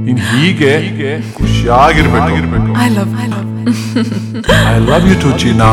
ನೀನ್ ಹೀಗೆ ಖುಷಿಯಾಗಿರ್ಬೇಕು I love I love I love you too ಚೀನಾ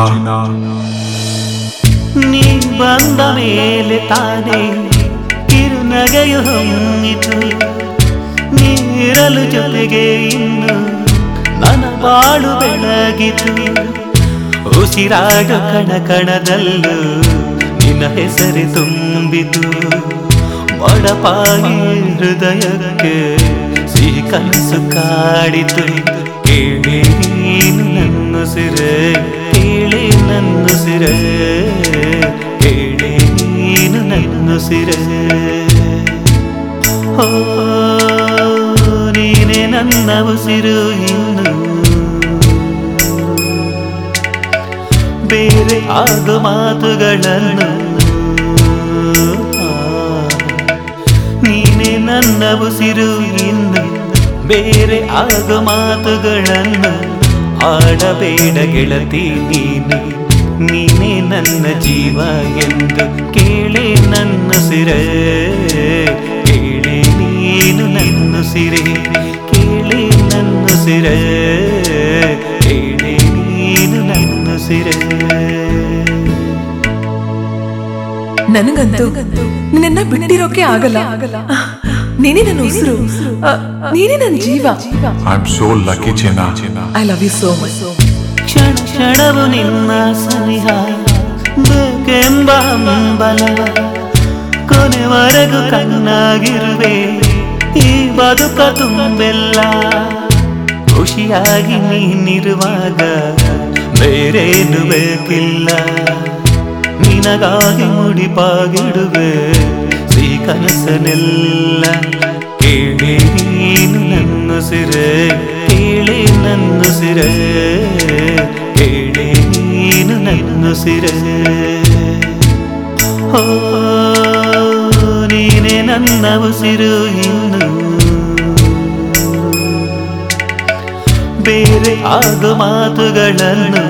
ನೀ ಬಂದ ಮೇಲೆ ತಾನೇ ಕಿರುನಗೆಯು ಹೊಮ್ಮಿತು ನೀರಲು ಜೊತೆಗೆ ಇನ್ನು ನನ್ನ ಬಾಳು ಬೆಳಗಿತು ಉಸಿರಾಡ ಕಣ ಕಣದಲ್ಲೂ ನಿನ್ನ ಹೆಸರು ತುಂಬಿತು ಮಡಪಾಗಿ ಹೃದಯಕ್ಕೆ ಸಿಹಿ ಕನಸು ಕಾಡಿತು ಕೇಳಿ ನೀನು ನನ್ನ ಸಿರೆ ಕೇಳಿ ನನ್ನ ಸಿರೆ ಕೇಳಿ ನೀನು ನನ್ನ ಸಿರೆ ಓ ನೀನೆ ನನ್ನ ಉಸಿರು ಇನ್ನು ಬೇರೆ ಆಗ ಮಾತುಗಳನ್ನು ನೀನೆ ನನ್ನ ಉಸಿರು ಇನ್ನು ಬೇರೆ ಆಗ ಮಾತುಗಳನ್ನು ಆಡಬೇಡ ಗೆಳತಿ ನೀನೆ ನೀನೆ ನನ್ನ ಜೀವ ಎಂದು ಕೇಳೆ ನನ್ನ ಸಿರೆ ಕೇಳೆ ನೀನು ನನ್ನ ಸಿರೆ ಕೇಳೆ ನನ್ನ ಸಿರೆ ಕೇಳೆ ನೀನು ನನ್ನ ಸಿರೆ ನನಗಂತೂ ನಿನ್ನ ಬಿಟ್ಟಿರೋಕೆ ಆಗಲ್ಲ ನೀನೇ ನನ್ನ ಉಸಿರು ಆ, ನೀನೇ ನನ್ನ ಜೀವ ಐ ಆಮ್ ಸೋ ಲಕ್ಕಿ ಚೀನಾ I love you so much ಕ್ಷಣ ಕ್ಷಣವು ನಿನ್ನ ಸನಿಹ ಬೇಕೆಂಬ ಹಂಬಲ ಕೊನೆವರೆಗೂ ಕಣ್ಣಾಗಿರುವೆ ಈ ಬದುಕ ತುಂಬೆಲ್ಲ ಖುಷಿಯಾಗಿ ನೀನಿರುವಾಗ ಬೇರೇನು ಬೇಕಿಲ್ಲ ನಿನಗಾಗಿ ಮುಡಿಪಾಗಿಡುವೆ ಸಿ ಕನಸನೆಲ್ಲ ಕೇಳಿ ನೀನು ನನ್ನ ಸಿರೆ ಕೇಳಿ ನನ್ನ ಸಿರೆ ಕೇಳಿ ನೀನು ನನ್ನ ಸಿರೆ ಓ ನೀನೆ ನನ್ನ ಉಸಿರು ಇನ್ನು ಬೇರೆ ಆಗ ಮಾತುಗಳನ್ನು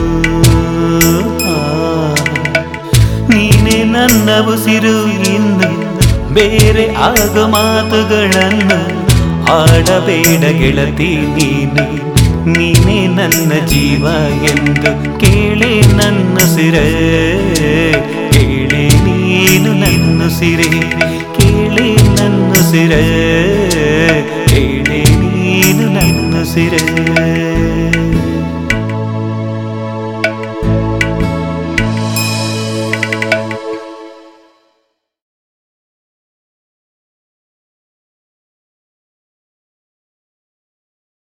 ನೀನೆ ನನ್ನ ಉಸಿರು ಇನ್ನು ಬೇರೆ ಆಗ ಮಾತುಗಳನ್ನು ಆಡಬೇಡ ಗೆಳತಿ ನೀನೆ ನೀನೆ ನನ್ನ ಜೀವ ಎಂದು ಕೇಳೆ ನನ್ನ ಸಿರೆ ಕೇಳೆ ನೀನು ನನ್ನ ಸಿರೆ ಕೇಳೆ ನನ್ನ ಸಿರೆ ಕೇಳೆ ನೀನು ನನ್ನ ಸಿರೆ